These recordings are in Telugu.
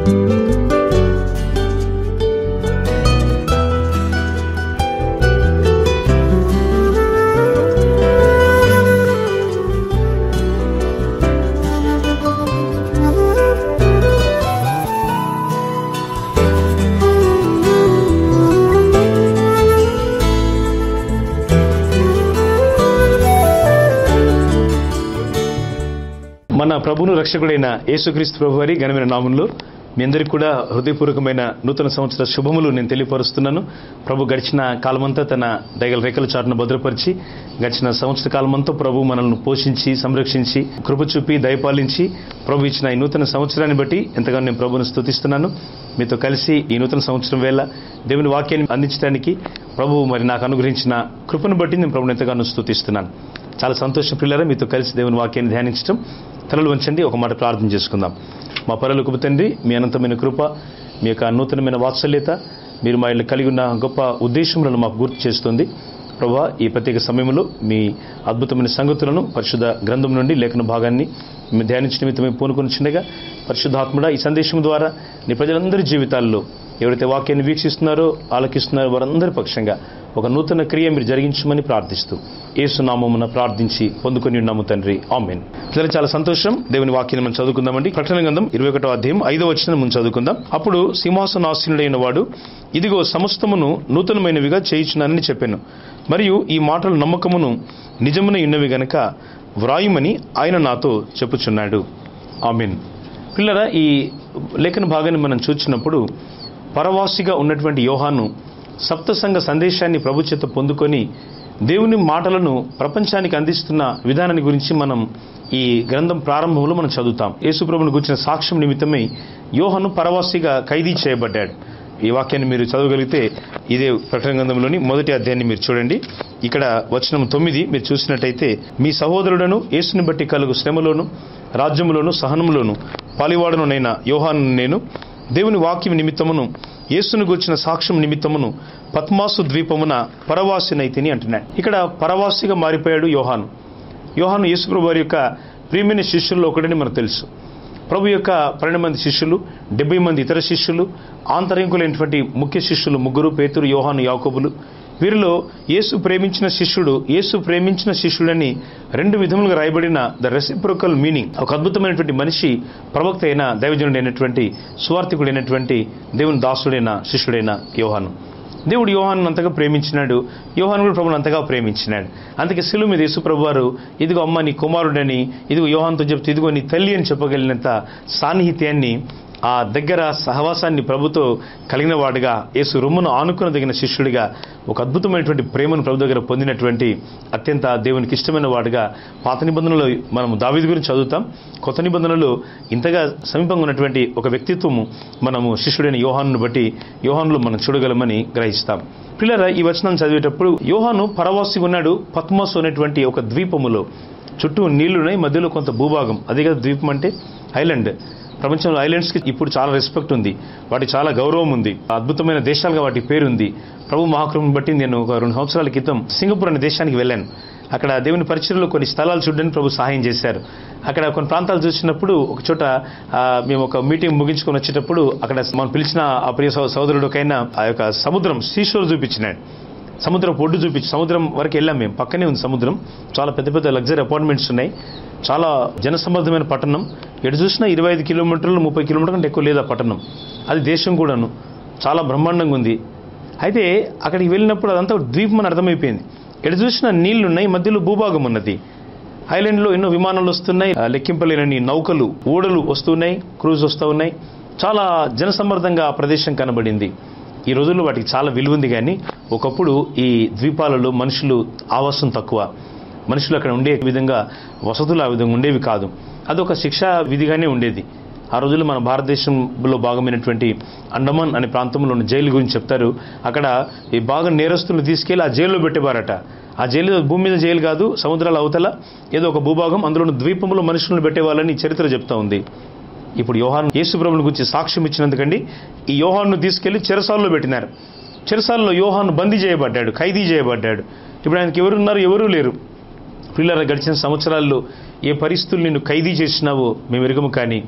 మన ప్రభును రక్షకుడైన యేసుక్రీస్తు ప్రభు వారి ఘనమైన నామంలో మీ అందరికీ కూడా హృదయపూర్వకమైన నూతన సంవత్సర శుభములు నేను తెలియపరుస్తున్నాను ప్రభు గడిచిన కాలమంతా తన దయగల రెక్కల చాటును భద్రపరిచి గడిచిన సంవత్సర కాలమంతా ప్రభు మనల్ని పోషించి సంరక్షించి కృప చూపి దయపాలించి ప్రభు ఇచ్చిన ఈ నూతన సంవత్సరాన్ని బట్టి ఎంతగానో నేను ప్రభును స్తుతిస్తున్నాను మీతో కలిసి ఈ నూతన సంవత్సరం వేళ దేవుని వాక్యాన్ని అందించడానికి ప్రభు మరి నాకు అనుగ్రహించిన కృపను బట్టి నేను ప్రభుని ఎంతగానో స్తుతిస్తున్నాను చాలా సంతోషం పిల్లరా మీతో కలిసి దేవుని వాక్యాన్ని ధ్యానించడం తలలు వంచండి ఒక మాట ప్రార్థన చేసుకుందాం మా పరలోకపు తండ్రి మీ అనంతమైన కృప మీ యొక్క నూతనమైన వాత్సల్యత మీరు మా ఇల్లు కలిగి ఉన్న గొప్ప ఉద్దేశములను మాకు గుర్తు చేస్తుంది ప్రభా ఈ ప్రత్యేక సమయంలో మీ అద్భుతమైన సంగతులను పరిశుద్ధ గ్రంథం నుండి లేఖన భాగాన్ని మేము ధ్యానించిన నిమిత్తం మేము పూనుకొని చిన్నగా పరిశుద్ధాత్ముడ ఈ సందేశం ద్వారా నీ ప్రజలందరి జీవితాల్లో ఎవరైతే వాక్యాన్ని వీక్షిస్తున్నారో ఆలకిస్తున్నారో వారందరి పక్షంగా ఒక నూతన క్రియ మీరు జరిగించమని ప్రార్థిస్తూ ఏసునామమున ప్రార్థించి పొందుకొని ఉన్నాము తండ్రి ఆమెన్ పిల్లలు చాలా సంతోషం దేవుని వాక్యాన్ని మనం చదువుకుందామండి ప్రకటన గ్రంథం ఇరవై ఒకటో అధ్యాయం ఐదో వచ్చిన మనం చదువుకుందాం అప్పుడు సింహాసనాసీనుడైన వాడు ఇదిగో సమస్తమును నూతనమైనవిగా చేయించున్నానని చెప్పాను మరియు ఈ మాటలు నమ్మకమును నిజమున ఉన్నవి గనక వ్రాయుమని ఆయన నాతో చెప్పుచున్నాడు ఆమెన్ పిల్లరా ఈ లేఖన భాగాన్ని మనం చూచినప్పుడు పరవాసిగా ఉన్నటువంటి యోహాను సప్తసంగ సందేశాన్ని ప్రభు చేత పొందుకొని దేవుని మాటలను ప్రపంచానికి అందిస్తున్న విధానాన్ని గురించి మనం ఈ గ్రంథం ప్రారంభంలో మనం చదువుతాం యేసుప్రభుని గురించిన సాక్ష్యం నిమిత్తమై యోహాను పరవాసిగా ఖైదీ చేయబడ్డాడు ఈ వాక్యాన్ని మీరు చదవగలిగితే ఇదే ప్రకటన గ్రంథంలోని మొదటి అధ్యాయాన్ని మీరు చూడండి ఇక్కడ వచనం తొమ్మిది మీరు చూసినట్టయితే మీ సహోదరుడను యేసుని బట్టి కలుగు శ్రమలోను రాజ్యములోను సహనములోను పాలివాడనునైన యోహాను నేను దేవుని వాక్యం నిమిత్తమును యేసును గురించిన సాక్ష్యం నిమిత్తమును పద్మాసు ద్వీపమున పరవాసినైతిని అంటున్నాడు ఇక్కడ పరవాసిగా మారిపోయాడు యోహాను యోహాను యేసుప్రభు వారి యొక్క ప్రియమైన శిష్యుల్లో ఒకడని మనకు తెలుసు ప్రభు యొక్క పన్నెండు మంది శిష్యులు డెబ్బై మంది ఇతర శిష్యులు ఆంతరింకులైనటువంటి ముఖ్య శిష్యులు ముగ్గురు పేతురు యోహాను యాకోబులు వీరిలో యేసు ప్రేమించిన శిష్యుడు యేసు ప్రేమించిన శిష్యుడని రెండు విధములుగా రాయబడిన ద రెసిప్రోకల్ మీనింగ్ ఒక అద్భుతమైనటువంటి మనిషి ప్రవక్త అయిన దైవజనుడైనటువంటి సువార్థికుడైనటువంటి దేవుని దాసుడైన శిష్యుడైన యోహాను దేవుడు యోహాను అంతగా ప్రేమించినాడు యోహాను కూడా ప్రభుని అంతగా ప్రేమించినాడు అందుకే శిలువ మీద యేసు ప్రభు వారు ఇదిగో అమ్మ నీ కుమారుడని ఇదిగో యోహాన్తో చెప్తే ఇదిగో నీ తల్లి అని చెప్పగలిగినంత సాన్నిహిత్యాన్ని ఆ దగ్గర సహవాసాన్ని ప్రభుతో కలిగిన వాడుగా యేసు రొమ్మును ఆనుకునదగిన శిష్యుడిగా ఒక అద్భుతమైనటువంటి ప్రేమను ప్రభు దగ్గర పొందినటువంటి అత్యంత దేవునికి ఇష్టమైన వాడుగా పాత నిబంధనలో మనం దావీదు గురించి చదువుతాం కొత్త నిబంధనలో ఇంతగా సమీపంగా ఉన్నటువంటి ఒక వ్యక్తిత్వము మనము శిష్యుడైన యోహాను బట్టి యోహానులో మనం చూడగలమని గ్రహిస్తాం పిల్లల ఈ వచనం చదివేటప్పుడు యోహాను పరవాసిగా ఉన్నాడు పద్మస్ అనేటువంటి ఒక ద్వీపములో చుట్టూ నీళ్లున్నాయి మధ్యలో కొంత భూభాగం అదే కదా ద్వీపం అంటే ఐలాండ్ ప్రపంచంలో ఐలాండ్స్కి ఇప్పుడు చాలా రెస్పెక్ట్ ఉంది వాటి చాలా గౌరవం ఉంది అద్భుతమైన దేశాలుగా వాటి పేరు ఉంది ప్రభు మహాకృపను బట్టి నేను ఒక రెండు సంవత్సరాల క్రితం సింగపూర్ అనే దేశానికి వెళ్ళాను అక్కడ దేవుని పరిచయలో కొన్ని స్థలాలు చూడడానికి ప్రభు సహాయం చేశారు అక్కడ కొన్ని ప్రాంతాలు చూసినప్పుడు ఒక చోట ఆ, మేము ఒక మీటింగ్ ముగించుకొని వచ్చేటప్పుడు అక్కడ మనం పిలిచిన ఆ ప్రియ సహో- సహోదరుడికైనా ఆ యొక్క సముద్రం సీషోర్ చూపించినాడు సముద్రం ఒడ్డు చూపించి సముద్రం వరకు వెళ్ళాం మేము పక్కనే ఉంది సముద్రం చాలా పెద్ద పెద్ద లగ్జరీ అపార్ట్మెంట్స్ ఉన్నాయి చాలా జనసమ్మర్దమైన పట్టణం ఎటు చూసినా ఇరవై ఐదు కిలోమీటర్లు ముప్పై కిలోమీటర్ల కంటే ఎక్కువ లేదు ఆ పట్టణం అది దేశం కూడాను చాలా బ్రహ్మాండంగా ఉంది అయితే అక్కడికి వెళ్ళినప్పుడు అదంతా ఒక ద్వీపం అని అర్థమైపోయింది ఎటు చూసినా నీళ్లు ఉన్నాయి మధ్యలో భూభాగం ఉన్నది ఐలాండ్లో ఎన్నో విమానాలు వస్తున్నాయి ఆ, లెక్కింపలేనని నౌకలు ఓడలు వస్తున్నాయి క్రూజ్ వస్తూ ఉన్నాయి చాలా జనసమ్మర్దంగా ఆ ప్రదేశం కనబడింది ఈ రోజుల్లో వాటికి చాలా విలువ ఉంది కానీ ఒకప్పుడు ఈ ద్వీపాలలో మనుషులు ఆవాసం తక్కువ మనుషులు అక్కడ ఉండే విధంగా వసతులు ఆ విధంగా ఉండేవి కాదు అదొక శిక్షా విధిగానే ఉండేది ఆ రోజుల్లో మన భారతదేశంలో భాగమైనటువంటి అండమాన్ అనే ప్రాంతంలో ఉన్న జైలు గురించి చెప్తారు అక్కడ ఈ బాగా నేరస్తులను తీసుకెళ్లి ఆ జైల్లో పెట్టేవారట ఆ జైలు భూమి మీద జైలు కాదు సముద్రాల అవతల ఏదో ఒక భూభాగం అందులో ఉన్న ద్వీపంలో మనుషులను పెట్టేవాళ్ళని చరిత్ర చెప్తా ఉంది ఇప్పుడు యోహాను యేసుప్రభుని గురించి సాక్ష్యం ఇచ్చినందుకండి ఈ యోహాను తీసుకెళ్లి చెరసాల్లో పెట్టినారు చెరసాల్లో యోహాను బందీ చేయబడ్డాడు ఖైదీ చేయబడ్డాడు ఇప్పుడు ఆయనకి ఎవరున్నారు ఎవరూ లేరు పిల్లల గడిచిన సంవత్సరాల్లో ఏ పరిస్థితులు నిన్ను ఖైదీ చేసినావో మేము ఎరుగము కానీ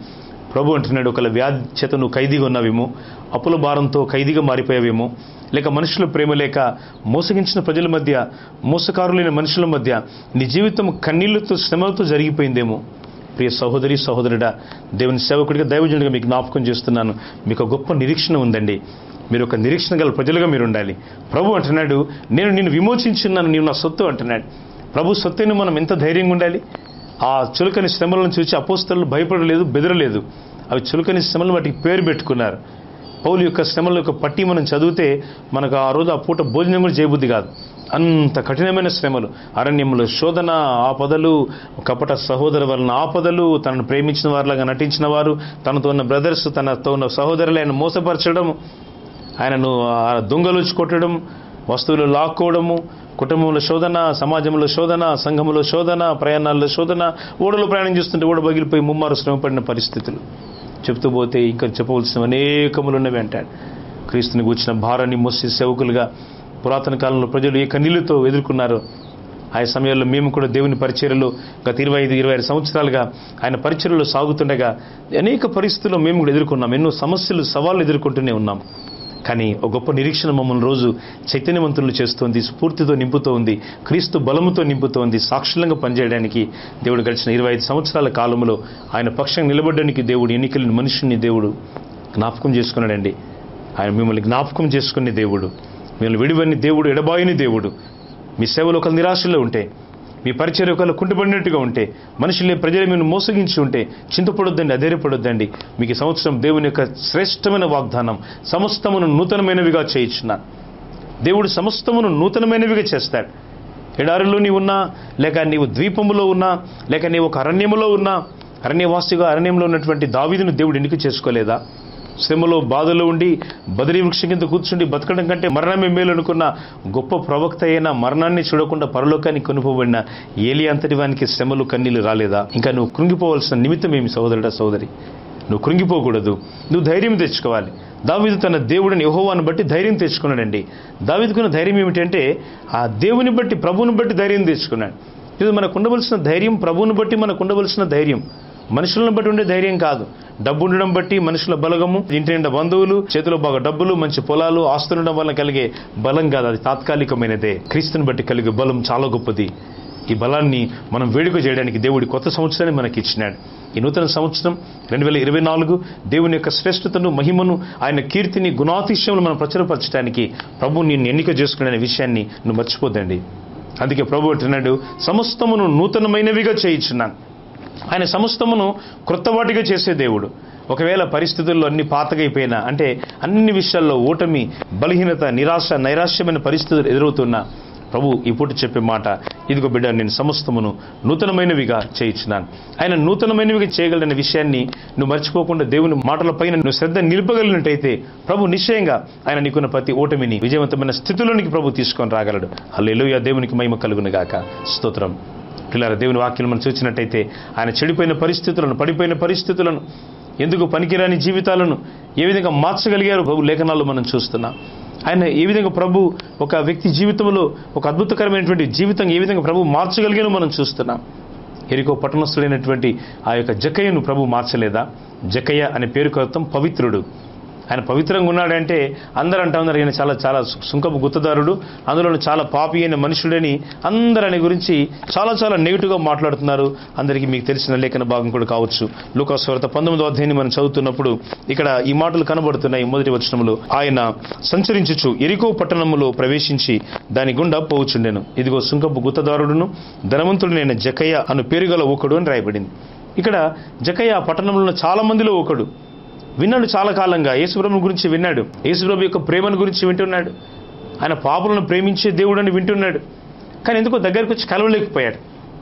ప్రభు అంటున్నాడు ఒకవేళ వ్యాధి చేత నువ్వు ఖైదీగా ఉన్నావేమో అప్పుల భారంతో ఖైదీగా మారిపోయావేమో లేక మనుషుల ప్రేమ లేక మోసగించిన ప్రజల మధ్య మోసకారులైన మనుషుల మధ్య నీ జీవితం కన్నీళ్లతో శ్రమలతో జరిగిపోయిందేమో ప్రియ సహోదరి సహోదరుడా దేవుని సేవకుడిగా దైవజనుడిగా మీకు జ్ఞాపకం చేస్తున్నాను మీకు ఒక గొప్ప నిరీక్షణ ఉందండి మీరు ఒక నిరీక్షణ గల ప్రజలుగా మీరు ఉండాలి ప్రభు అంటున్నాడు నేను నిన్ను విమోచించున్నాను నీవు నా సొత్తు అంటున్నాడు ప్రభు సొత్తుని మనం ఎంత ధైర్యంగా ఉండాలి ఆ చులకని శ్రమలను చూసి అపోస్తలు భయపడలేదు బెదరలేదు అవి చులకని శ్రమలు వాటికి పేరు పెట్టుకున్నారు పౌలు యొక్క శ్రమల యొక్క పట్టి మనం చదివితే మనకు ఆ రోజు ఆ పూట భోజనం కూడా చేయబుద్ధి కాదు అంత కఠినమైన శ్రమలు అరణ్యములు శోధన ఆపదలు కపట సహోదరు వలన ఆపదలు తనను ప్రేమించిన వారిలాగా నటించిన వారు తనతో ఉన్న బ్రదర్స్ తనతో ఉన్న సహోదరులు ఆయన మోసపరచడం ఆయనను ఆ దొంగలుచి కొట్టడం వస్తువులు లాక్కోవడము కుటుంబంలో శోధన సమాజంలో శోధన సంఘంలో శోధన ప్రయాణాల్లో శోధన ఓడలో ప్రయాణం చేస్తుంటే ఓడ బగిలిపోయి ముమ్మారు శ్రమపడిన పరిస్థితులు చెప్తూ పోతే ఇంకా చెప్పవలసిన అనేకములు ఉన్నవి అంటాడు క్రీస్తుని కూర్చిన భారాన్ని మోసి సేవకులుగా పురాతన కాలంలో ప్రజలు ఏ కన్నీళ్లతో ఎదుర్కొన్నారో ఆ సమయాల్లో మేము కూడా దేవుని పరిచర్యలో గత ఇరవై ఐదు ఇరవై ఆరు సంవత్సరాలుగా ఆయన పరిచర్యలో సాగుతుండగా అనేక పరిస్థితుల్లో మేము కూడా ఎదుర్కొన్నాం ఎన్నో సమస్యలు సవాళ్ళు ఎదుర్కొంటూనే ఉన్నాం కానీ ఒక గొప్ప నిరీక్షణ మమ్మల్ని రోజు చైతన్యవంతులు చేస్తోంది స్ఫూర్తితో నింపుతూ ఉంది క్రీస్తు బలముతో నింపుతోంది సాక్షులంగా పనిచేయడానికి దేవుడు గడిచిన ఇరవై ఐదు సంవత్సరాల కాలంలో ఆయన పక్షం నిలబడడానికి దేవుడు ఎన్నికలను మనుషుని దేవుడు జ్ఞాపకం చేసుకున్నాడండి ఆయన మిమ్మల్ని జ్ఞాపకం చేసుకునే దేవుడు మిమ్మల్ని విడివని దేవుడు ఎడబాయని దేవుడు మీ సేవలో ఒక నిరాశలో ఉంటే మీ పరిచయం ఒకళ్ళు కుంటుపడినట్టుగా ఉంటే మనుషులే ప్రజలు మీరు మోసగించి ఉంటే చింతపడొద్దండి అధైర్యపడొద్దండి మీకు ఈ సంవత్సరం దేవుని యొక్క శ్రేష్టమైన వాగ్దానం సమస్తమును నూతనమైనవిగా చేయించున్నాను దేవుడు సమస్తమును నూతనమైనవిగా చేస్తాడు ఎడారిలో నీవు ఉన్నా లేక నీవు ద్వీపములో ఉన్నా లేక నీవు ఒక అరణ్యములో ఉన్నా అరణ్యవాసిగా అరణ్యంలో ఉన్నటువంటి దావీదును దేవుడు ఎన్నిక చేసుకోలేదా శ్రమలో బాధలో ఉండి బదిలీ వృక్షం కింద కూర్చుండి బతకడం కంటే మరణమే మేలు అనుకున్న గొప్ప ప్రవక్త అయిన మరణాన్ని చూడకుండా పరలోకానికి కొనుకోబడిన ఏలి అంతటి వానికి శ్రమలు కన్నీళ్లు రాలేదా ఇంకా నువ్వు కృంగిపోవలసిన నిమిత్తం ఏమి సహోదరుడా సోదరి నువ్వు కృంగిపోకూడదు నువ్వు ధైర్యం తెచ్చుకోవాలి దావీదు తన దేవుడిని యహోవాను బట్టి ధైర్యం తెచ్చుకున్నాడండి దావీదుకున్న ధైర్యం ఏమిటంటే ఆ దేవుని బట్టి ప్రభువుని బట్టి ధైర్యం తెచ్చుకున్నాడు ఇది మనకు ఉండవలసిన ధైర్యం ప్రభువుని బట్టి మనకు ఉండవలసిన ధైర్యం మనుషులను బట్టి ఉండే ధైర్యం కాదు డబ్బు ఉండడం బట్టి మనుషుల బలగము ఇంటి నిండా బంధువులు చేతిలో బాగా డబ్బులు మంచి పొలాలు ఆస్తులు ఉండడం వల్ల కలిగే బలం కాదు అది తాత్కాలికమైనదే క్రీస్తుని బట్టి కలిగే బలం చాలా గొప్పది ఈ బలాన్ని మనం వేడుక చేయడానికి దేవుడి కొత్త సంవత్సరాన్ని మనకి ఇచ్చినాడు ఈ నూతన సంవత్సరం రెండు వేల ఇరవై నాలుగు దేవుని యొక్క శ్రేష్టతను మహిమను ఆయన కీర్తిని గుణాతిశయంలో మనం ప్రచురపరచడానికి ప్రభు నిన్ను ఎన్నిక చేసుకునే విషయాన్ని నువ్వు మర్చిపోద్దండి అందుకే ప్రభు అంటున్నాడు సమస్తమును నూతనమైనవిగా చేయించున్నాను ఆయన సమస్తమును క్రొత్త వాటిగా చేసే దేవుడు ఒకవేళ పరిస్థితుల్లో అన్ని పాతగైపోయినా అంటే అన్ని విషయాల్లో ఓటమి బలహీనత నిరాశ నైరాశ్యమైన పరిస్థితులు ఎదురవుతున్నా ప్రభు ఈ పూట చెప్పే మాట ఇదిగో బిడ్డ నేను సమస్తమును నూతనమైనవిగా చేయించున్నాను ఆయన నూతనమైనవిగా చేయగలన విషయాన్ని నువ్వు మర్చిపోకుండా దేవుని మాటల పైన నువ్వు శ్రద్ధ నిలుపగలిగినట్టయితే ప్రభు నిశ్చయంగా ఆయన నీకున్న ప్రతి ఓటమిని విజయవంతమైన స్థితిలోనికి ప్రభు తీసుకొని రాగలడు హల్లెలూయా దేవునికి మహిమ కలుగును గాక స్తోత్రం పిల్లల దేవుని వాక్యం మనం చూసినట్టయితే ఆయన చెడిపోయిన పరిస్థితులను పడిపోయిన పరిస్థితులను ఎందుకు పనికిరాని జీవితాలను ఏ విధంగా మార్చగలిగారు ప్రభు లేఖనాల్లో మనం చూస్తున్నాం ఆయన ఏ విధంగా ప్రభు ఒక వ్యక్తి జీవితంలో ఒక అద్భుతకరమైనటువంటి జీవితం ఏ విధంగా ప్రభు మార్చగలిగానో మనం చూస్తున్నాం ఎరికో పట్టణస్థుడైనటువంటి ఆ యొక్క జకయ్యను ప్రభు మార్చలేదా జకయ్య అనే పేరు కర్తం పవిత్రుడు ఆయన పవిత్రంగా ఉన్నాడంటే అందరూ అంటా ఉన్నారు ఈయన చాలా చాలా సుంకపు గుత్తదారుడు అందులో చాలా పాపి అయిన మనుషుడని అందరూ ఆయన గురించి చాలా చాలా నెగిటివ్గా మాట్లాడుతున్నారు అందరికీ మీకు తెలిసిన లేఖన భాగం కూడా కావచ్చు లూకాస్వరత పంతొమ్మిదో అధ్యాయాన్ని మనం చదువుతున్నప్పుడు ఇక్కడ ఈ మాటలు కనబడుతున్నాయి మొదటి వచనములో ఆయన సంచరించుచు ఎరికో పట్టణములో ప్రవేశించి దాని గుండా పోవుచుండెను ఇదిగో సుంకపు గుత్తదారుడును ధనవంతుడునైన జకయ్య అను పేరుగల ఒకడు అని రాయబడింది ఇక్కడ జకయ్య ఆ పట్టణంలో ఉన్న చాలా మందిలో ఒకడు విన్నాడు చాలా కాలంగా యేసుప్రభు గురించి విన్నాడు యేసుప్రభు యొక్క ప్రేమను గురించి వింటున్నాడు ఆయన పాపులను ప్రేమించే దేవుడని వింటున్నాడు కానీ ఎందుకో దగ్గరకు వచ్చి కలవలేకపోయాడు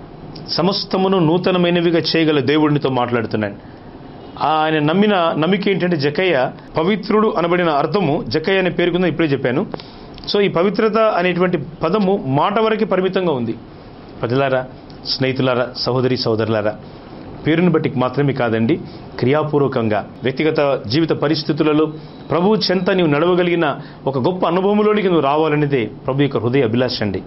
సమస్తమును నూతనమైనవిగా చేయగల దేవుడినితో మాట్లాడుతున్నాడు ఆయన నమ్మిన నమ్మిక ఏంటంటే జకయ్య పవిత్రుడు అనబడిన అర్థము జకయ్య అనే పేరుకుందని ఇప్పుడే చెప్పాను సో ఈ పవిత్రత అనేటువంటి పదము మాట వరకు పరిమితంగా ఉంది ప్రజలారా స్నేహితులారా సహోదరి సహోదరులారా పేరుని బట్టి మాత్రమే కాదండి క్రియాపూర్వకంగా వ్యక్తిగత జీవిత పరిస్థితులలో ప్రభు చెంత నీవు నడవగలిగిన ఒక గొప్ప అనుభవంలోనికి నువ్వు రావాలనేదే ప్రభు యొక్క హృదయ అభిలాష అండి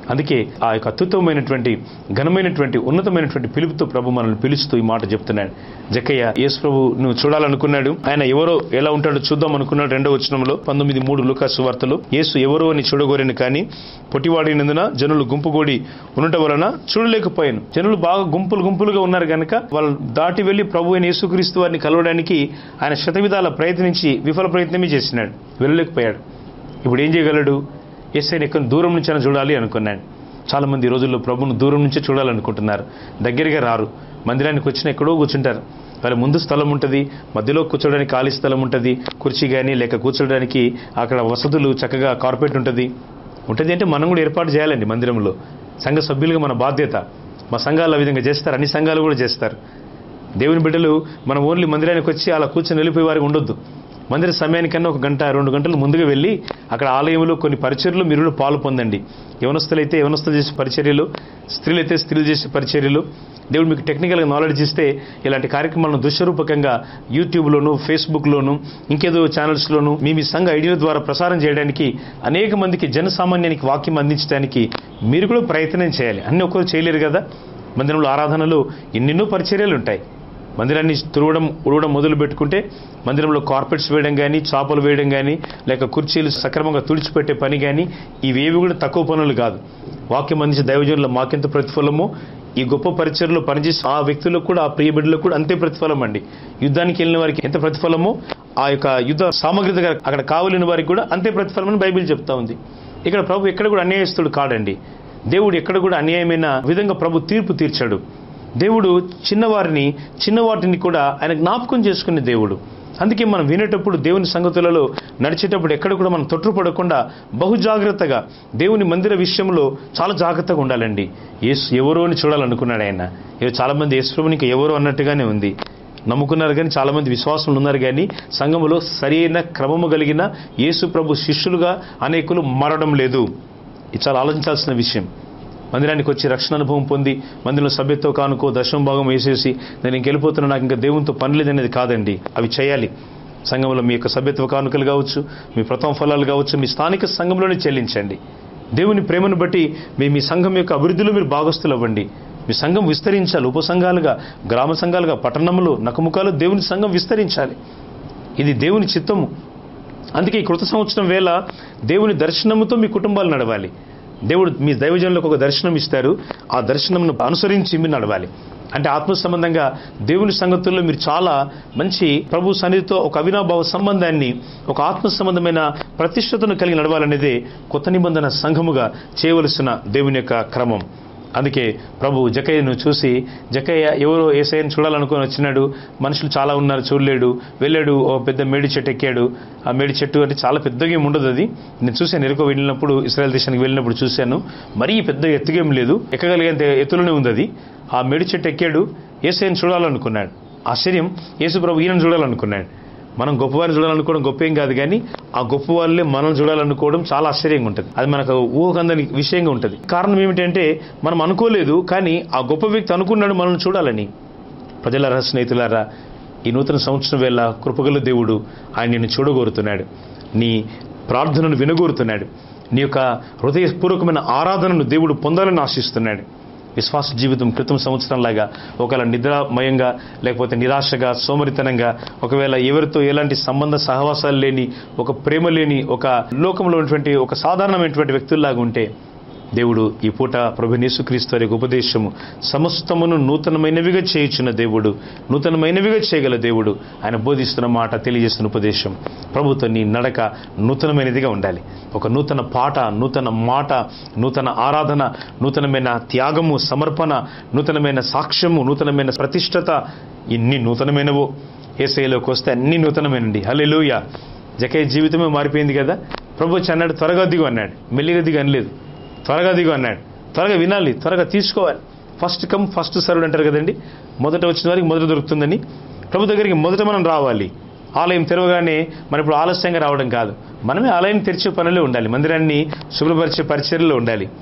అందుకే ఆ యొక్క అత్యుత్తమైనటువంటి ఘనమైనటువంటి ఉన్నతమైనటువంటి పిలుపుతో ప్రభు మనల్ని పిలుస్తూ ఈ మాట చెప్తున్నాడు జక్కయ్య యేసు ప్రభు నువ్వు చూడాలనుకున్నాడు ఆయన ఎవరో ఎలా ఉంటాడో చూద్దాం అనుకున్నాడు రెండో వచనంలో పంతొమ్మిది మూడు లుకాసు వార్తలు యేసు ఎవరో అని చూడగోరని కానీ పొట్టివాడినందున జనులు గుంపుగూడి ఉండటం వలన చూడలేకపోయాను జనులు బాగా గుంపులు గుంపులుగా ఉన్నారు కనుక వాళ్ళు దాటి వెళ్లి ప్రభు అయిన యేసుక్రీస్తు వారిని కలవడానికి ఆయన శతవిధాల ప్రయత్నించి విఫల ప్రయత్నమే చేసినాడు వెళ్ళలేకపోయాడు ఇప్పుడు ఏం చేయగలడు ఎస్ఐని ఎక్కడ దూరం నుంచి అయినా చూడాలి అనుకున్నాడు చాలా మంది ఈ రోజుల్లో ప్రభును దూరం నుంచే చూడాలనుకుంటున్నారు దగ్గరగా రారు మందిరానికి వచ్చిన ఎక్కడో కూర్చుంటారు వాళ్ళ ముందు స్థలం ఉంటుంది మధ్యలో కూర్చోడానికి ఖాళీ స్థలం ఉంటుంది కుర్చీ కానీ లేక కూర్చోడానికి అక్కడ వసతులు చక్కగా కార్పెట్ ఉంటుంది ఉంటుంది అంటే మనం కూడా ఏర్పాటు చేయాలండి మందిరంలో సంఘ సభ్యులుగా మన బాధ్యత మా సంఘాలు ఆ విధంగా చేస్తారు అన్ని సంఘాలు కూడా చేస్తారు దేవుని బిడ్డలు మనం ఓన్లీ మందిరానికి వచ్చి అలా కూర్చొని వెళ్ళిపోయే వారికి ఉండొద్దు మందిర సమయానికన్నా ఒక గంట రెండు గంటలు ముందుగా వెళ్ళి అక్కడ ఆలయంలో కొన్ని పరిచర్యలు మీరు కూడా పాలు పొందండి యవనస్తులైతే యవనస్తులు చేసే పరిచర్యలు స్త్రీలైతే స్త్రీలు చేసే పరిచర్యలు దేవుడు మీకు టెక్నికల్గా నాలెడ్జ్ ఇస్తే ఇలాంటి కార్యక్రమాలను దృశ్యరూపకంగా యూట్యూబ్లోను ఫేస్బుక్లోను ఇంకేదో ఛానల్స్లోను మీ మీ సంఘ ఐడియాల ద్వారా ప్రసారం చేయడానికి అనేక మందికి జనసామాన్యానికి వాక్యం అందించడానికి మీరు కూడా ప్రయత్నం చేయాలి అన్ని ఒక్కరు చేయలేరు కదా మందిరంలో ఆరాధనలు ఎన్నెన్నో పరిచర్యలు ఉంటాయి మందిరాన్ని తుడవడం ఉడవడం మొదలు పెట్టుకుంటే మందిరంలో కార్పెట్స్ వేయడం కానీ చాపలు వేయడం కానీ లేక కుర్చీలు సక్రమంగా తుడిచిపెట్టే పని కానీ ఇవేవి కూడా తక్కువ పనులు కాదు వాక్యం అందించే దైవజనుల మాకెంత ప్రతిఫలమో ఈ గొప్ప పరిచయలో పనిచేసే ఆ వ్యక్తులకు కూడా ఆ ప్రియ బిడ్డలకు కూడా అంతే ప్రతిఫలం అండి యుద్ధానికి వెళ్ళిన వారికి ఎంత ప్రతిఫలమో ఆ యొక్క యుద్ధ సామగ్రి దగ్గర అక్కడ కావలిన వారికి కూడా అంతే ప్రతిఫలం అని బైబిల్ చెప్తా ఉంది ఇక్కడ ప్రభు ఎక్కడ కూడా అన్యాయస్తుడు కాడండి దేవుడు ఎక్కడ కూడా అన్యాయమైన విధంగా ప్రభు తీర్పు తీర్చాడు దేవుడు చిన్నవారిని చిన్నవాటిని కూడా ఆయన జ్ఞాపకం చేసుకునే దేవుడు అందుకే మనం వినేటప్పుడు దేవుని సంగతులలో నడిచేటప్పుడు ఎక్కడ కూడా మనం తొట్టుపడకుండా బహు జాగ్రత్తగా దేవుని మందిర విషయంలో చాలా జాగ్రత్తగా ఉండాలండి యేసు ఎవరో అని చూడాలనుకున్నాడు ఆయన ఈరోజు చాలా మంది యేసుప్రభునికి ఎవరో అన్నట్టుగానే ఉంది నమ్ముకున్నారు కానీ చాలా మంది విశ్వాసులు ఉన్నారు కానీ సంఘములో సరైన క్రమము కలిగిన యేసు ప్రభు శిష్యులుగా అనేకులు మారడం లేదు ఇది చాలా ఆలోచించాల్సిన విషయం మందిరానికి వచ్చి రక్షణ అనుభవం పొంది మందిరంలో సభ్యత్వ కానుకో దశమ భాగం వేసేసి నేను ఇంకెళ్ళిపోతున్నా నాకు ఇంకా దేవునితో పని లేదనేది కాదండి అవి చేయాలి సంఘంలో మీ యొక్క సభ్యత్వ కానుకలు కావచ్చు మీ ప్రథమ ఫలాలు కావచ్చు మీ స్థానిక సంఘంలోనే చెల్లించండి దేవుని ప్రేమను బట్టి మీ మీ సంఘం యొక్క అభివృద్ధిలో మీరు భాగస్తులు అవ్వండి మీ సంఘం విస్తరించాలి ఉపసంఘాలుగా గ్రామ సంఘాలుగా పట్టణంలో నకముఖాలు దేవుని సంఘం విస్తరించాలి ఇది దేవుని చిత్తము అందుకే ఈ కృత సంవత్సరం వేళ దేవుని దర్శనముతో మీ కుటుంబాలు నడవాలి దేవుడు మీ దైవజనులకు ఒక దర్శనం ఇస్తారు ఆ దర్శనంను అనుసరించి మీరు నడవాలి అంటే ఆత్మ సంబంధంగా దేవుని సంగతుల్లో మీరు చాలా మంచి ప్రభు సన్నిధితో ఒక అవినాభావ సంబంధాన్ని ఒక ఆత్మ సంబంధమైన ప్రతిష్టతను కలిగి నడవాలనేదే కొత్త నిబంధన సంఘముగా చేయవలసిన దేవుని యొక్క క్రమం అందుకే ప్రభు జకయ్యను చూసి జకయ్య ఎవరో ఏసఐని చూడాలనుకొని వచ్చినాడు మనుషులు చాలా ఉన్నారు చూడలేడు వెళ్ళాడు ఓ పెద్ద మేడి చెట్టు ఎక్కాడు ఆ మేడి చెట్టు అంటే చాలా పెద్దగా ఏమి ఉండదు అది నేను చూశాను ఎరుకో వెళ్ళినప్పుడు ఇస్రాయల్ దేశానికి వెళ్ళినప్పుడు చూశాను మరీ పెద్ద ఎత్తుగేం లేదు ఎక్కగలిగేంత ఎత్తులోనే ఉంది అది ఆ మేడి చెట్టు ఎక్కాడు ఏసఐని చూడాలనుకున్నాడు ఆశ్చర్యం యేసు ప్రభు ఈయనను చూడాలనుకున్నాడు మనం గొప్పవారిని చూడాలనుకోవడం గొప్ప ఏం కాదు కానీ ఆ గొప్ప వాళ్ళే మనం చూడాలనుకోవడం చాలా ఆశ్చర్యంగా ఉంటుంది అది మనకు ఊహకందని విషయంగా ఉంటుంది కారణం ఏమిటంటే మనం అనుకోలేదు కానీ ఆ గొప్ప వ్యక్తి అనుకున్నాడు మనల్ని చూడాలని ప్రజలారా స్నేహితులారా ఈ నూతన సంవత్సరం వేళ కృపగల దేవుడు ఆయన నిన్ను చూడగోరుతున్నాడు నీ ప్రార్థనను వినగోరుతున్నాడు నీ యొక్క హృదయపూర్వకమైన ఆరాధనను దేవుడు పొందాలని ఆశిస్తున్నాడు విశ్వాస జీవితం క్రితం సంవత్సరంలాగా ఒకవేళ నిద్రామయంగా లేకపోతే నిరాశగా సోమరితనంగా ఒకవేళ ఎవరితో ఎలాంటి సంబంధ సహవాసాలు లేని ఒక ప్రేమ లేని ఒక లోకంలో ఉన్నటువంటి ఒక సాధారణమైనటువంటి వ్యక్తుల్లాగా ఉంటే దేవుడు ఈ పూట ప్రభు యేసుక్రీస్తు వారి యొక్క ఉపదేశము సమస్తమును నూతనమైనవిగా చేయుచున్న దేవుడు నూతనమైనవిగా చేయగల దేవుడు ఆయన బోధిస్తున్న మాట తెలియజేస్తున్న ఉపదేశం ప్రభుత్వ నీ నడక నూతనమైనదిగా ఉండాలి ఒక నూతన పాట నూతన మాట నూతన ఆరాధన నూతనమైన త్యాగము సమర్పణ నూతనమైన సాక్ష్యము నూతనమైన ప్రతిష్టత ఇన్ని నూతనమైనవో ఏసైలోకి వస్తే అన్ని నూతనమైనండి హల్లెలూయ జకయ్య జీవితమే మారిపోయింది కదా ప్రభు వచ్చి అన్నాడు త్వరగా దిగు అన్నాడు మెల్లిగా దిగు అనలేదు త్వరగా దిగు అన్నాడు త్వరగా వినాలి త్వరగా తీసుకోవాలి ఫస్ట్ కమ్ ఫస్ట్ సర్వ్డ్ అంటారు కదండి మొదట వచ్చిన వారికి మొదట దొరుకుతుందని ప్రభు దగ్గరికి మొదట మనం రావాలి ఆలయం తెరవగానే మనం ఇప్పుడు ఆలస్యంగా రావడం కాదు మనమే ఆలయం తెరిచే పనిలో ఉండాలి మందిరాన్ని శుభ్రపరిచే పరిచర్లో ఉండాలి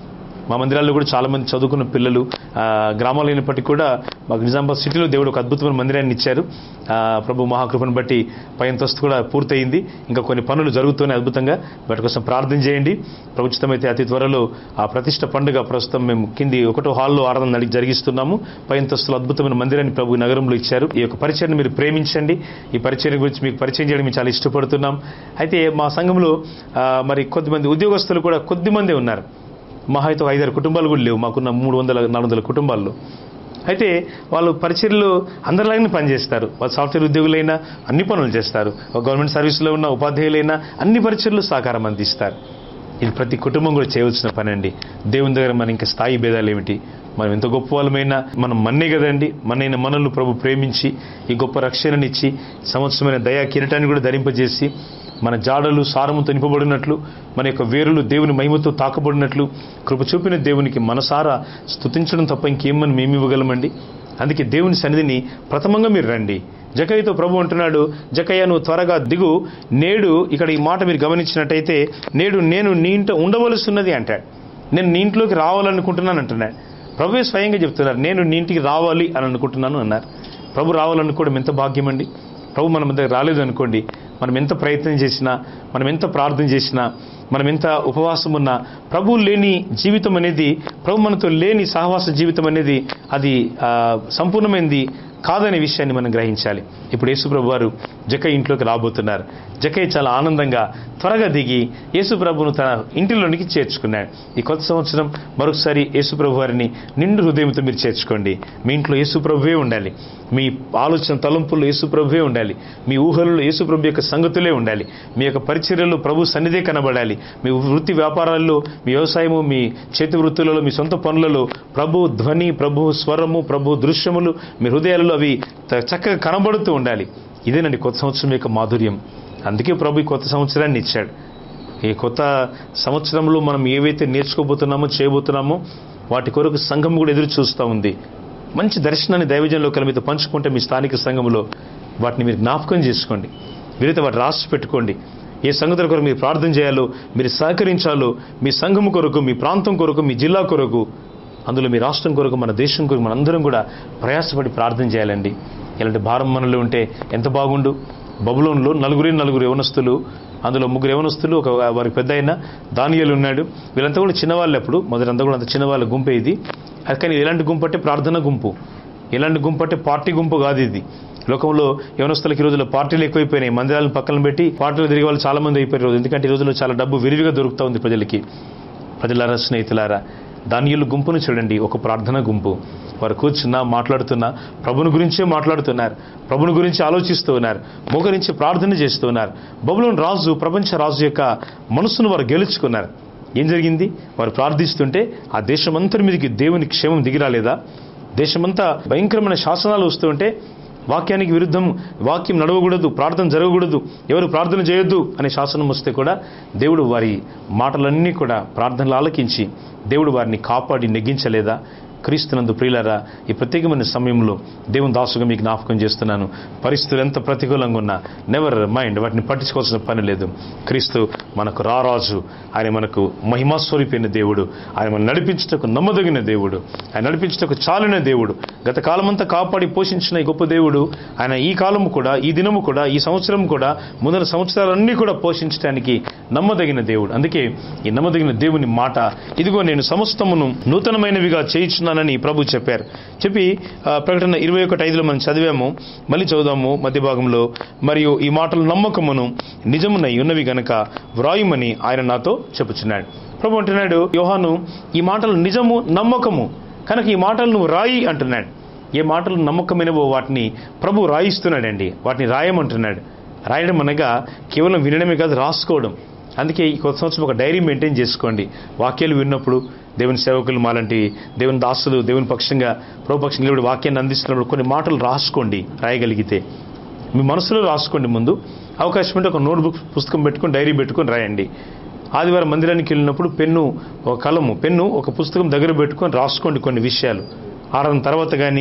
మా మందిరాల్లో కూడా చాలా మంది చదువుకున్న పిల్లలు ఆ, గ్రామాలు అయినప్పటికీ కూడా మాకు నిజామాబాద్ సిటీలో దేవుడు ఒక అద్భుతమైన మందిరాన్ని ఇచ్చారు ఆ, ప్రభు మహాకృపను బట్టి పై అంతస్తు కూడా పూర్తయింది ఇంకా కొన్ని పనులు జరుగుతున్నాయి అద్భుతంగా వాటి కోసం ప్రార్థన చేయండి ప్రభుత్వమైతే అతి త్వరలో ఆ ప్రతిష్ట పండుగ ప్రస్తుతం మేము కింది ఒకటో హాల్లో ఆరాధన నడి- జరిగిస్తున్నాము పై అంతస్తులో అద్భుతమైన మందిరాన్ని ప్రభు ఈ నగరంలో ఇచ్చారు ఈ యొక్క పరిచయాన్ని మీరు ప్రేమించండి ఈ పరిచయం గురించి మీకు పరిచయం చేయడం మేము చాలా ఇష్టపడుతున్నాం అయితే మా సంఘంలో ఆ, మరి కొద్దిమంది ఉద్యోగస్తులు కూడా కొద్ది మంది ఉన్నారు మహా అయితే ఒక ఐదారు కుటుంబాలు కూడా లేవు మాకున్న మూడు వందల నాలుగు వందల కుటుంబాల్లో అయితే వాళ్ళు పరిచర్లు అందరిలాగానే పనిచేస్తారు వాళ్ళు సాఫ్ట్వేర్ ఉద్యోగులైనా అన్ని పనులు చేస్తారు ఒక గవర్నమెంట్ సర్వీస్లో ఉన్న ఉపాధ్యాయులైనా అన్ని పరిచర్లు సహకారం అందిస్తారు ఇది ప్రతి కుటుంబం కూడా చేయవలసిన పని అండి దేవుని దగ్గర మన ఇంకా స్థాయి భేదాలు ఏమిటి మనం ఎంత గొప్ప వాళ్ళమైనా మనం మన్నే కదండి మనైన మనల్ని ప్రభు ప్రేమించి ఈ గొప్ప రక్షణనిచ్చి సంవత్సరమైన దయా కిరీటాన్ని కూడా ధరింపజేసి మన జాడలు సారముతో నింపబడినట్లు మన యొక్క వేరులు దేవుని మహిమతో తాకబడినట్లు కృప చూపిన దేవునికి మనసారా స్తుతించడం తప్ప ఇంకేం మనం ఏమి ఇవ్వగలమండి అందుకే దేవుని సన్నిధిని ప్రథమంగా మీరు రండి జకయ్యతో ప్రభు అంటున్నాడు జకయ్య నువ్వు త్వరగా దిగు నేడు ఇక్కడ ఈ మాట మీరు గమనించినట్టయితే నేడు నేను నీ ఇంట ఉండవలసిన్నది అంటాడు నేను నీ ఇంట్లోకి రావాలనుకుంటున్నాను అంటున్నాడు ప్రభువే స్వయంగా చెప్తున్నారు నేను నీ ఇంటికి రావాలి అని అనుకుంటున్నాను అన్నారు ప్రభు రావాలనుకోవడం ఎంత భాగ్యం అండి ప్రభు మన దగ్గర రాలేదు అనుకోండి మనం ఎంత ప్రయత్నం చేసినా మనం ఎంత ప్రార్థన చేసినా మనం ఎంత ఉపవాసం ఉన్నా ప్రభు లేని జీవితం అనేది ప్రభు మనతో లేని సహవాస జీవితం అనేది అది ఆ, సంపూర్ణమైనది కాదనే విషయాన్ని మనం గ్రహించాలి ఇప్పుడు యేసుప్రభు వారు జకయ్య ఇంట్లోకి రాబోతున్నారు జకయ్య చాలా ఆనందంగా త్వరగా దిగి యేసుప్రభును తన ఇంటిలోనికి చేర్చుకున్నాడు ఈ కొత్త సంవత్సరం మరొకసారి యేసుప్రభు వారిని నిండు హృదయంతో మీరు చేర్చుకోండి మీ ఇంట్లో యేసుప్రభువే ఉండాలి మీ ఆలోచన తలంపుల్లో యేసుప్రభువే ఉండాలి మీ ఊహలలో యేసుప్రభు యొక్క సంగతులే ఉండాలి మీ యొక్క పరిచర్యలో ప్రభు సన్నిధే కనబడాలి మీ వృత్తి వ్యాపారాల్లో మీ వ్యవసాయము మీ చేతి వృత్తులలో మీ సొంత పనులలో ప్రభు ధ్వని ప్రభు స్వరము ప్రభు దృశ్యములు మీ హృదయాలలో అవి త- చక్కగా కనబడుతూ ఉండాలి ఇదేనండి కొత్త సంవత్సరం యొక్క మాధుర్యం అందుకే ప్రభు ఈ కొత్త సంవత్సరాన్ని ఇచ్చాడు ఈ కొత్త సంవత్సరంలో మనం ఏవైతే నేర్చుకోబోతున్నామో చేయబోతున్నామో వాటి కొరకు సంఘం కూడా ఎదురు చూస్తూ ఉంది మంచి దర్శనాన్ని దైవజనంలో ఒకరి మీతో పంచుకుంటే మీ స్థానిక సంఘంలో వాటిని మీరు జ్ఞాపకం చేసుకోండి వీరైతే వాటి రాసి పెట్టుకోండి ఏ సంగతుల కొరకు మీరు ప్రార్థన చేయాలో మీరు సహకరించాలో మీ సంఘం కొరకు మీ ప్రాంతం కొరకు మీ జిల్లా కొరకు అందులో మీ రాష్ట్రం కొరకు మన దేశం కొరకు మనందరం కూడా ప్రయాసపడి ప్రార్థన చేయాలండి ఇలాంటి భారం మనలో ఉంటే ఎంత బాగుండు బబులోన్లో నలుగురి నలుగురు యవనస్తులు అందులో ముగ్గురు యవనస్తులు ఒక వారికి పెద్ద అయిన దానియలు ఉన్నాడు వీళ్ళంతా కూడా చిన్నవాళ్ళు అప్పుడు మొదలంతా కూడా అంత చిన్నవాళ్ళ గుంపే ఇది అది కానీ ఎలాంటి గుంపు అంటే ప్రార్థన గుంపు ఎలాంటి గుంపు అంటే పార్టీ గుంపు కాదు ఇది లోకంలో యవనస్తులకి ఈ రోజుల్లో పార్టీలు ఎక్కువైపోయినాయి మందిరాలను పక్కన పెట్టి పార్టీలు తిరిగే వాళ్ళు చాలా మంది అయిపోయారు ఈ రోజు ఎందుకంటే ఈ రోజుల్లో చాలా డబ్బు విరివిగా దొరుకుతా ఉంది ప్రజలకి ప్రజలారా స్నేహితులారా దానియులు గుంపును చూడండి ఒక ప్రార్థన గుంపు వారు కూర్చున్నా మాట్లాడుతున్నా ప్రభుని గురించే మాట్లాడుతున్నారు ప్రభుని గురించి ఆలోచిస్తూ ఉన్నారు మోకరించి ప్రార్థన చేస్తూ ఉన్నారు బబులోని రాజు ప్రపంచ రాజు యొక్క మనసును వారు గెలుచుకున్నారు ఏం జరిగింది వారు ప్రార్థిస్తుంటే ఆ దేశమంతటి మీదకి దేవుని క్షేమం దిగిరాలేదా దేశమంతా భయంకరమైన శాసనాలు వస్తూ ఉంటే వాక్యానికి విరుద్ధం వాక్యం నడవకూడదు ప్రార్థన జరగకూడదు ఎవరు ప్రార్థన చేయొద్దు అనే శాసనం వస్తే కూడా దేవుడు వారి మాటలన్నీ కూడా ప్రార్థనలు ఆలకించి దేవుడు వారిని కాపాడి నెగ్గించలేదా క్రీస్తునందు ప్రియులరా ఈ ప్రత్యేకమైన సమయంలో దేవుని దాసుగా మీకు జ్ఞాపకం చేస్తున్నాను పరిస్థితులు ఎంత ప్రతికూలంగా ఉన్నా నెవర్ మైండ్ వాటిని పట్టించుకోవాల్సిన పని లేదు క్రీస్తు మనకు రారాజు ఆయన మనకు మహిమాస్వరూపైన దేవుడు ఆయన మనం నడిపించటకు నమ్మదగిన దేవుడు ఆయన నడిపించటకు చాలిన దేవుడు గత కాలమంతా కాపాడి పోషించిన ఈ గొప్ప దేవుడు ఆయన ఈ కాలము కూడా ఈ దినము కూడా ఈ సంవత్సరం కూడా ముందర సంవత్సరాలన్నీ కూడా పోషించడానికి నమ్మదగిన దేవుడు అందుకే ఈ నమ్మదగిన దేవుని మాట ఇదిగో నేను సమస్తమును నూతనమైనవిగా చేయించున్నానని ప్రభు చెప్పారు చెప్పి ఆ, ప్రకటన ఇరవై ఒకటి ఐదులో మనం చదివాము మళ్ళీ చదువుదాము మధ్య భాగంలో మరియు ఈ మాటలు నమ్మకమును నిజమునై ఉన్నవి గనక వ్రాయుమని ఆయన నాతో చెప్పుచున్నాడు ప్రభు అంటున్నాడు యోహాను ఈ మాటలు నిజము నమ్మకము కనుక ఈ మాటలు నువ్వు రాయి అంటున్నాడు ఏ మాటలు నమ్మకమైనవో వాటిని ప్రభు రాయిస్తున్నాడండి వాటిని రాయమంటున్నాడు రాయడం అనగా కేవలం వినడమే కాదు రాసుకోవడం అందుకే ఈ కొత్త సంవత్సరం ఒక డైరీ మెయింటైన్ చేసుకోండి వాక్యాలు విన్నప్పుడు దేవుని సేవకులు మాలాంటి దేవుని దాసులు దేవుని పక్షంగా ప్రభుపక్షం నిలబడి వాక్యాన్ని అందిస్తున్నప్పుడు కొన్ని మాటలు రాసుకోండి రాయగలిగితే మీ మనసులో రాసుకోండి ముందు అవకాశం ఉంటే ఒక నోట్బుక్ పుస్తకం పెట్టుకొని డైరీ పెట్టుకొని రాయండి ఆదివారం మందిరానికి వెళ్ళినప్పుడు పెన్ను ఒక కలము పెన్ను ఒక పుస్తకం దగ్గర పెట్టుకొని రాసుకోండి కొన్ని విషయాలు ఆరాధన తర్వాత కానీ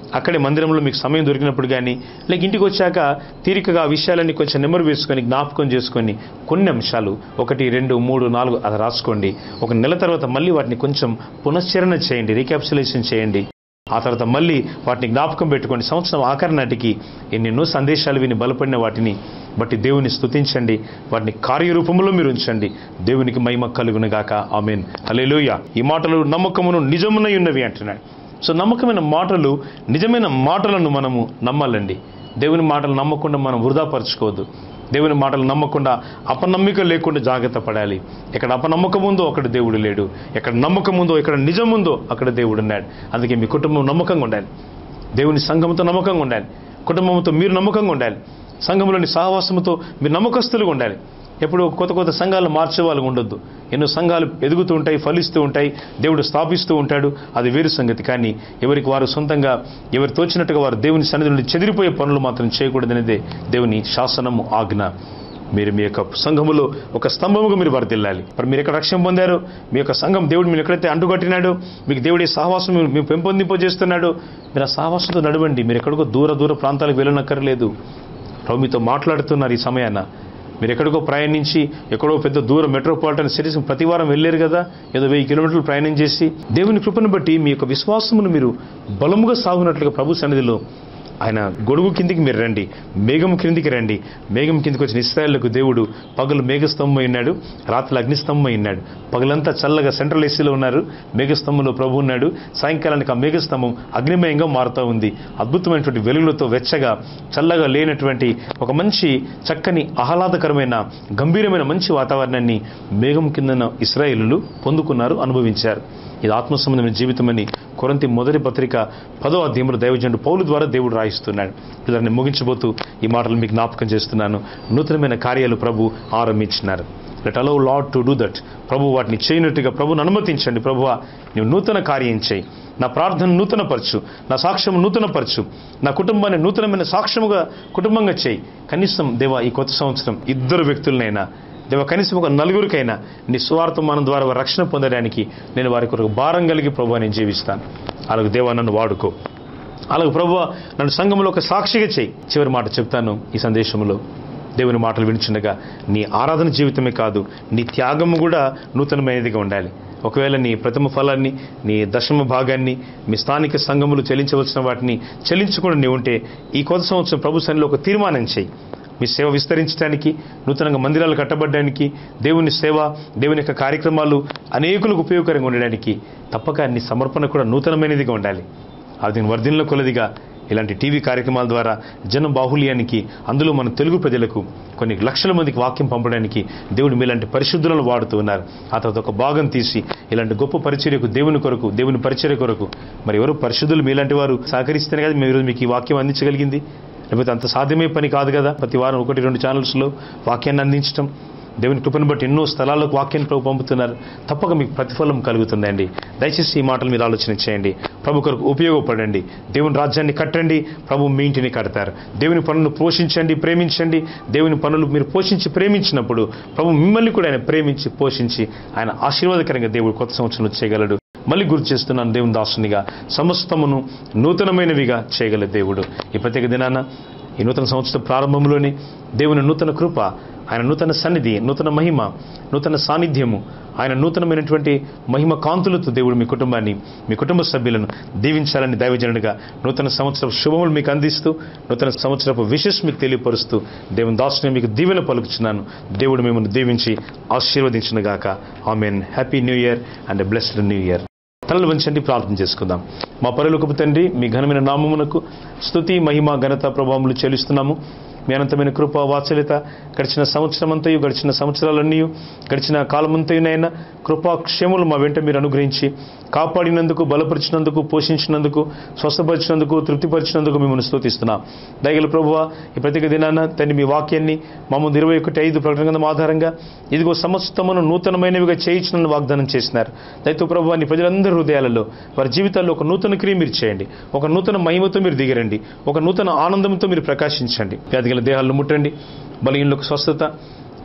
అక్కడే మందిరంలో మీకు సమయం దొరికినప్పుడు కానీ లేక ఇంటికి వచ్చాక తీరికగా ఆ విషయాలన్నీ కొంచెం నెమరు వేసుకొని జ్ఞాపకం చేసుకొని కొన్ని అంశాలు ఒకటి రెండు మూడు నాలుగు అది రాసుకోండి ఒక నెల తర్వాత మళ్ళీ వాటిని కొంచెం పునశ్చరణ చేయండి రీక్యాప్సులేషన్ చేయండి ఆ తర్వాత మళ్ళీ వాటిని జ్ఞాపకం పెట్టుకోండి సంవత్సరం ఆఖరి నాటికి ఎన్నెన్నో సందేశాలు విని బలపడిన వాటిని బట్టి దేవుని స్తుతించండి వాటిని కార్యరూపంలో మీరు ఉంచండి దేవునికి మహిమ కలుగునుగాక ఆమెన్ హల్లెలూయా ఈ మాటలు నమ్మకమును నిజమునై ఉన్నవి అంటున్నాడు సో నమ్మకమైన మాటలు నిజమైన మాటలను మనము నమ్మాలండి దేవుని మాటలు నమ్మకుండా మనం వృధాపరచుకోవద్దు దేవుని మాటలు నమ్మకుండా అపనమ్మిక లేకుండా జాగ్రత్త పడాలి ఎక్కడ అపనమ్మకం ఉందో అక్కడ దేవుడు లేడు ఎక్కడ నమ్మకం ఉందో ఎక్కడ నిజం ఉందో అక్కడ దేవుడు ఉన్నాడు అందుకే మీ కుటుంబం నమ్మకంగా ఉండాలి దేవుని సంఘంతో నమ్మకంగా ఉండాలి కుటుంబంతో మీరు నమ్మకంగా ఉండాలి సంఘంలోని సహవాసముతో మీరు నమ్మకస్తులుగా ఉండాలి ఎప్పుడు కొత్త కొత్త సంఘాలు మార్చే వాళ్ళు ఉండొద్దు ఎన్నో సంఘాలు ఎదుగుతూ ఉంటాయి ఫలిస్తూ ఉంటాయి దేవుడు స్థాపిస్తూ ఉంటాడు అది వేరు సంగతి కానీ ఎవరికి వారు సొంతంగా ఎవరు తోచినట్టుగా వారు దేవుని సన్నిధి నుండి చెదిరిపోయే పనులు మాత్రం చేయకూడదనేదే దేవుని శాసనము ఆజ్ఞ మీరు మీ యొక్క సంఘములో ఒక స్తంభముగా మీరు వర్దిల్లాలి మరి మీరు ఎక్కడ రక్షణ పొందారు మీ యొక్క సంఘం దేవుడు మీరు ఎక్కడైతే అంటుకట్టినాడో మీకు దేవుడి సహవాసం మీరు- మీరు పెంపొందింపజేస్తున్నాడు మీరు ఆ సహవాసంతో నడవండి మీరు ఎక్కడికో దూర దూర ప్రాంతాలకు వెళ్ళనక్కర్లేదు ప్రభు మీతో మాట్లాడుతున్నారు ఈ సమయాన మీరు ఎక్కడికో ప్రయాణించి ఎక్కడో పెద్ద దూరం మెట్రోపాలిటన్ సిటీస్ ప్రతి వారం వెళ్ళారు కదా ఏదో వెయ్యి కిలోమీటర్లు ప్రయాణం చేసి దేవుని కృపను బట్టి మీ యొక్క విశ్వాసమును మీరు బలముగా సాగునట్లుగా ప్రభు సన్నిధిలో ఆయన గొడుగు కిందికి మీరు రండి మేఘం కిందికి రండి మేఘం కిందికి వచ్చిన ఇస్రాయేళ్లకు దేవుడు పగలు మేఘస్తంభం ఉన్నాడు రాత్రి అగ్నిస్తంభం ఉన్నాడు పగలంతా చల్లగా సెంట్రల్ ఏసీలో ఉన్నారు మేఘస్తంభంలో ప్రభు ఉన్నాడు సాయంకాలానికి ఆ మేఘస్తంభం అగ్నిమయంగా మారుతూ ఉంది అద్భుతమైనటువంటి వెలుగులతో వెచ్చగా చల్లగా లేనటువంటి ఒక మంచి చక్కని ఆహ్లాదకరమైన గంభీరమైన మంచి వాతావరణాన్ని మేఘం కిందన ఇస్రాయేలులు పొందుకున్నారు అనుభవించారు ఇది ఆత్మ సంబంధమైన జీవితం అని కొరంతి మొదటి పత్రిక పదో అధ్యాయంలో దైవజనుడు పౌలు ద్వారా దేవుడు రాయిస్తున్నాడు పిల్లల్ని ముగించబోతూ ఈ మాటలు మీకు జ్ఞాపకం చేస్తున్నాను నూతనమైన కార్యాలు ప్రభు ఆరంభించినారు let allow Lord to do that ప్రభు వాటిని చేయనట్టుగా ప్రభుని అనుమతించండి ప్రభువా నీవు నూతన కార్యం చేయి నా ప్రార్థన నూతనపరచు నా సాక్ష్యం నూతనపరచు నా కుటుంబాన్ని నూతనమైన సాక్ష్యముగా కుటుంబంగా చేయి కనీసం దేవా ఈ కొత్త సంవత్సరం ఇద్దరు వ్యక్తులనైనా దేవ కనీసం ఒక నలుగురికైనా నీ స్వార్థమానం ద్వారా వారు రక్షణ పొందడానికి నేను వారి కొరకు భారం కలిగి ప్రభు నేను జీవిస్తాను అలాగే దేవా నన్ను వాడుకో అలాగే ప్రభు నన్ను సంఘంలో ఒక సాక్షిగా చేయి చివరి మాట చెప్తాను ఈ సందేశంలో దేవుని మాటలు వినిచుండగా నీ ఆరాధన జీవితమే కాదు నీ త్యాగము కూడా నూతనమైనదిగా ఉండాలి ఒకవేళ నీ ప్రథమ ఫలాన్ని నీ దశమ భాగాన్ని మీ స్థానిక సంఘములు చెల్లించవలసిన వాటిని చెల్లించకుండా నీవు ఉంటే ఈ కొత్త సంవత్సరం ప్రభు సన్నిలో ఒక తీర్మానం చేయి మీ సేవ విస్తరించడానికి నూతనంగా మందిరాలు కట్టబడడానికి దేవుని సేవ దేవుని యొక్క కార్యక్రమాలు అనేకులకు ఉపయోగకరంగా ఉండడానికి తప్పక నీ సమర్పణ కూడా నూతనమైనదిగా ఉండాలి అది వర్ధిల్ల కొలదిగా ఇలాంటి టీవీ కార్యక్రమాల ద్వారా జన బాహుల్యానికి అందులో మన తెలుగు ప్రజలకు కొన్ని లక్షల మందికి వాక్యం పంపడానికి దేవుడు మీలాంటి పరిశుద్ధులను వాడుతూ ఉన్నారు ఆ తర్వాత ఒక భాగం తీసి ఇలాంటి గొప్ప పరిచర్యకు దేవుని కొరకు దేవుని పరిచర్య కొరకు మరి ఎవరు పరిశుద్ధులు మీలాంటి వారు సహకరిస్తేనే కదా మేము ఈరోజు మీకు ఈ వాక్యం అందించగలిగింది లేకపోతే అంత సాధ్యమే పని కాదు కదా ప్రతి వారం ఒకటి రెండు ఛానల్స్లో వాక్యాన్ని అందించడం దేవుని కృపను బట్టి ఎన్నో స్థలాలకు వాక్యాన్ని ప్రభు పంపుతున్నారు తప్పక మీకు ప్రతిఫలం కలుగుతుందండి దయచేసి ఈ మాటలు మీరు ఆలోచన చేయండి ప్రభు కొరకు ఉపయోగపడండి దేవుని రాజ్యాన్ని కట్టండి ప్రభు మీ ఇంటిని కడతారు దేవుని పనులను పోషించండి ప్రేమించండి దేవుని పనులు మీరు పోషించి ప్రేమించినప్పుడు ప్రభు మిమ్మల్ని కూడా ఆయన ప్రేమించి పోషించి ఆయన ఆశీర్వాదకరంగా దేవుడు కొత్త సంవత్సరంలో చేయగలడు మళ్ళీ గుర్తు చేస్తున్నాను దేవుని దాసునిగా సమస్తమును నూతనమైనవిగా చేయగల దేవుడు ఈ ప్రత్యేక దినాన ఈ నూతన సంవత్సర ప్రారంభంలోనే దేవుని నూతన కృప ఆయన నూతన సన్నిధి నూతన మహిమ నూతన సాన్నిధ్యము ఆయన నూతనమైనటువంటి మహిమ కాంతులతో దేవుడు మీ కుటుంబాన్ని మీ కుటుంబ సభ్యులను దీవించాలని దైవజనుడిగా నూతన సంవత్సర శుభములు మీకు అందిస్తూ నూతన సంవత్సరపు విషెస్ మీకు తెలియపరుస్తూ దేవుని దాసుని మీకు దీవెన పలుకుచున్నాను దేవుడు మిమ్మల్ని దీవించి ఆశీర్వదించునుగాక amen happy new year and blessed new year తలలు వంచండి ప్రార్థన చేసుకుందాం మా పరులకు తండ్రి మీ ఘనమైన నామమునకు స్తుతి మహిమ ఘనత ప్రభావములు చెల్లిస్తున్నాము మీ అనంతమైన కృప వాత్సల్యత గడిచిన సంవత్సరం అంతయు గడిచిన సంవత్సరాలన్నీ గడిచిన కాలమంతయునైనా కృపాక్షేములు మా వెంట మీరు అనుగ్రహించి కాపాడినందుకు బలపరిచినందుకు పోషించినందుకు స్వస్థపరిచినందుకు తృప్తిపరిచినందుకు మిమ్మల్ని స్తుతిస్తున్నాం దయగల ప్రభువ ఈ ప్రత్యేక దినాన తండ్రి మీ వాక్యాన్ని మామూలు ఇరవై ఒకటి ఐదు ప్రకటన గ్రంథం ఆధారంగా ఇదిగో సమస్తమును నూతనమైనవిగా చేయించిన వాగ్దానం చేసినారు దయతో ప్రభు నీ ప్రజలందరి హృదయాలలో వారి జీవితాల్లో ఒక నూతన క్రియ మీరు చేయండి ఒక నూతన మహిమతో మీరు దిగరండి ఒక నూతన ఆనందంతో మీరు ప్రకాశించండి వ్యాధిగల దేహాలను ముట్టండి బలహీనులకు స్వస్థత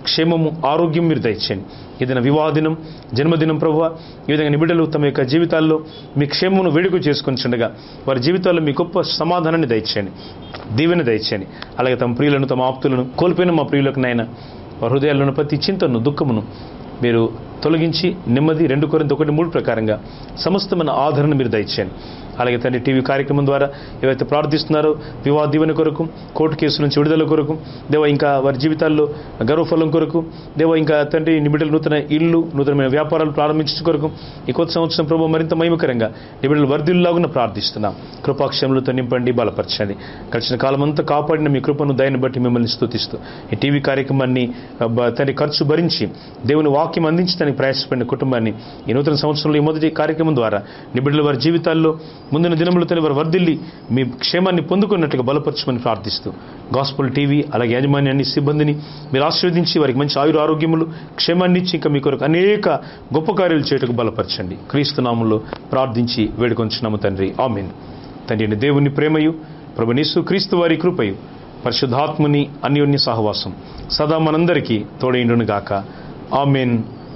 క్షేమము ఆరోగ్యం మీరు దయచేయండి ఏదైనా వివాహ దినం జన్మదినం ప్రభువ ఈ విధంగా నిబిడలు తమ యొక్క జీవితాల్లో మీ క్షేమమును వేడుక చేసుకొని చుండగా వారి జీవితాల్లో మీ గొప్ప సమాధానాన్ని దయచేయండి దీవెన దయచేయండి అలాగే తమ ప్రియులను తమ ఆప్తులను కోల్పోయిన మా ప్రియులకు నాయన వారి హృదయాలను ప్రతి చింతను దుఃఖమును మీరు తొలగించి నెమ్మది రెండు కొరింత ఒకటి మూడు ప్రకారంగా సమస్తమైన ఆదరణ మీరు దయచేయండి అలాగే తండ్రి టీవీ కార్యక్రమం ద్వారా ఏవైతే ప్రార్థిస్తున్నారో వివాహ దీవెన కొరకు కోర్టు కేసు నుంచి విడుదల కొరకు దేవ ఇంకా వారి జీవితాల్లో గర్వఫలం కొరకు దేవ ఇంకా తండ్రి నిబిడల నూతన ఇల్లు నూతనమైన వ్యాపారాలు ప్రారంభించడం కొరకు ఈ కొత్త సంవత్సరం ప్రభు మరింత మహిమకరంగా నిబిడలు వర్ధిల్లాగున ప్రార్థిస్తున్నాం కృపాక్షములతో నింపండి బలపరచండి గడిచిన కాలమంతా కాపాడిన మీ కృపను దయని బట్టి మిమ్మల్ని స్తుతిస్తూ ఈ టీవీ కార్యక్రమాన్ని ఆ, బ- తండ్రి ఖర్చు భరించి దేవుని వాక్యం అందించడానికి ప్రయాసపడిన కుటుంబాన్ని ఈ నూతన సంవత్సరంలో ఈ మొదటి కార్యక్రమం ద్వారా నిబిడల వారి జీవితాల్లో ముందున్న దినములతో వారు వర్ధిల్లి మీ క్షేమాన్ని పొందుకున్నట్టుగా బలపరచమని ప్రార్థిస్తూ గాస్పుల్ టీవీ అలాగే యాజమాన్యాన్ని సిబ్బందిని మీరు ఆశీర్వదించి వారికి మంచి ఆయుర ఆరోగ్యములు క్షేమాన్ని ఇచ్చి ఇంకా మీ కొరకు అనేక గొప్ప కార్యాలు చేయటకు బలపరచండి క్రీస్తు నామంలో ప్రార్థించి వేడుకొంచున్నాము తండ్రి ఆమెన్ తండ్రి అయిన దేవుని ప్రేమయు ప్రభునీసు క్రీస్తు వారి కృపయు పరిశుద్ధాత్ముని అన్యోన్య సహవాసం సదా మనందరికీ తోడైండును గాక ఆమెన్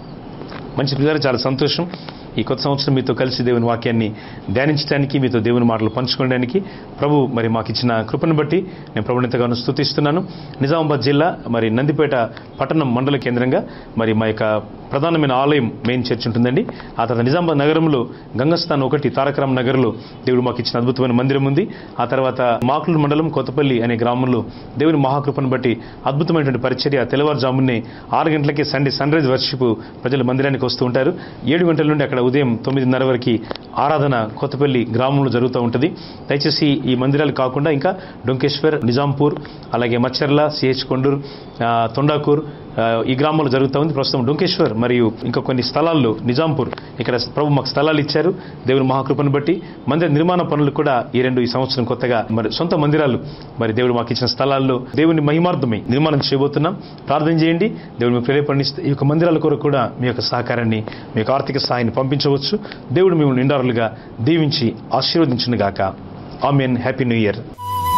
మంచి పిల్లలు చాలా సంతోషం ఈ కొత్త సంవత్సరం మీతో కలిసి దేవుని వాక్యాన్ని ధ్యానించడానికి మీతో దేవుని మాటలు పంచుకోవడానికి ప్రభు మరి మాకు ఇచ్చిన కృపను బట్టి నేను ప్రభుని ఎంతగానో స్తుతిస్తున్నాను నిజామాబాద్ జిల్లా మరి నందిపేట పట్టణం మండల కేంద్రంగా మరి మా యొక్క ప్రధానమైన ఆలయం మెయిన్ చర్చ్ ఉంటుందండి ఆ తర్వాత నిజామాబాద్ నగరంలో గంగస్థాన్ ఒకటి తారకరామ్ నగర్లో దేవుడు మాకు ఇచ్చిన అద్భుతమైన మందిరం ఉంది ఆ తర్వాత మాకులూరు మండలం కొత్తపల్లి అనే గ్రామంలో దేవుని మహాకృపను బట్టి అద్భుతమైనటువంటి పరిచర్య తెల్లవారుజామునే ఆరు గంటలకే సండే సన్ రైజ్ వర్షిప్ ప్రజలు మందిరానికి వస్తూ ఉంటారు ఏడు గంటల నుండి అక్కడ ఉదయం తొమ్మిదిన్నర వరకు ఆరాధన కొత్తపల్లి గ్రామంలో జరుగుతూ ఉంటుంది దయచేసి ఈ మందిరాలు కాకుండా ఇంకా డొంకేశ్వర్ నిజాంపూర్ అలాగే మచ్చర్ల సిహెచ్ కొండూరు ఆ, తొండాకూర్ ఆ, ఈ గ్రామంలో జరుగుతూ ఉంది ప్రస్తుతం డొంకేశ్వర్ మరియు ఇంకా కొన్ని స్థలాల్లో నిజాంపూర్ ఇక్కడ ప్రభు మాకు స్థలాలు ఇచ్చారు దేవుని మహాకృపను బట్టి మందిర నిర్మాణ పనులు కూడా ఈ రెండు ఈ సంవత్సరం కొత్తగా మరి సొంత మందిరాలు మరి దేవుడు మాకు ఇచ్చిన స్థలాల్లో దేవుని మహిమార్థమై నిర్మాణం చేయబోతున్నాం ప్రార్థన చేయండి దేవుడు మీకు ప్రేరేపణిస్తే ఈ యొక్క మందిరాల కొరకు కూడా మీ యొక్క సహకారాన్ని మీ యొక్క ఆర్థిక సహాయాన్ని పంపించవచ్చు దేవుడు మిమ్మల్ని నిండారులుగా దీవించి ఆశీర్వదించును గాక ఆమెన్ హ్యాపీ న్యూ ఇయర్